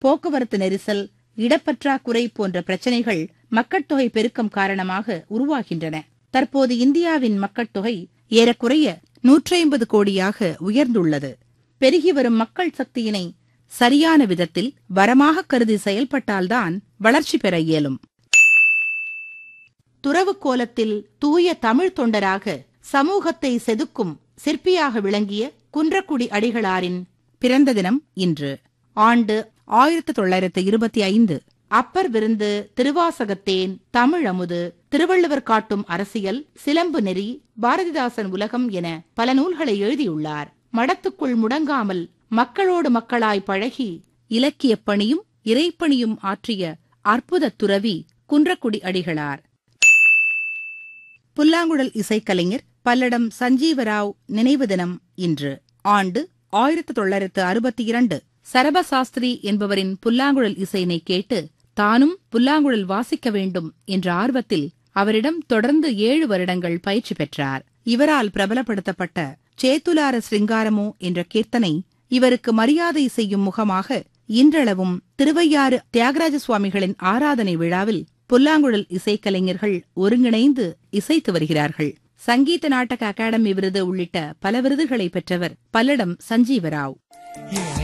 போக்குவரத்து நெரிசல் இடப்பற்றாக்குறை போன்ற பிரச்சனைகள் மக்கட்தொகை பெருக்கம் காரணமாக உருவாகின்றன தற்போது இந்தியாவின் மக்கட்தொகை ஏறக்குறைய நூற்றி ஐம்பது கோடியாக உயர்ந்துள்ளது பெருகி வரும் மக்கள் சக்தியினை சரியான விதத்தில் வரமாக கருதி செயல்பட்டால்தான் வளர்ச்சி பெற இயலும் துறவு கோலத்தில் தூய தமிழ் தொண்டராக சமூகத்தை செதுக்கும் சிற்பியாக விளங்கிய குன்றக்குடி அடிகளாரின் பிறந்த தினம் இன்று ஆண்டு ஆயிரத்து தொள்ளாயிரத்து இருபத்தி ஐந்து அப்பர் விருந்து திருவாசகத்தேன் தமிழ் அமுது திருவள்ளுவர் காட்டும் அரசியல் சிலம்பு நெறி பாரதிதாசன் உலகம் என பல நூல்களை எழுதியுள்ளார் மடத்துக்குள் முடங்காமல் மக்களோடு மக்களாய் பழகி இலக்கியப் பணியும் இறைப்பணியும் ஆற்றிய அற்புத துறவி குன்றக்குடி அடிகளார் புல்லாங்குழல் இசைக்கலைஞர் பல்லடம் சஞ்சீவராவ் நினைவு தினம் இன்று ஆண்டு ஆயிரத்து தொள்ளாயிரத்து அறுபத்தி இரண்டு சரபசாஸ்திரி என்பவரின் புல்லாங்குழல் இசையினை கேட்டு தானும் புல்லாங்குழல் வாசிக்க வேண்டும் என்ற ஆர்வத்தில் அவரிடம் தொடர்ந்து ஏழு வருடங்கள் பயிற்சி பெற்றார் இவரால் பிரபலப்படுத்தப்பட்ட சேத்துலார சிருங்காரமோ என்ற கீர்த்தனை இவருக்கு மரியாதை செய்யும் முகமாக இன்றளவும் திருவையாறு தியாகராஜ சுவாமிகளின் ஆராதனை விழாவில் புல்லாங்குழல் இசைக்கலைஞர்கள் ஒருங்கிணைந்து இசைத்து வருகிறார்கள் சங்கீத நாடக அகாடமி விருது உள்ளிட்ட பல விருதுகளை பெற்றவர் பல்லடம் சஞ்சீவராவ் Yeah.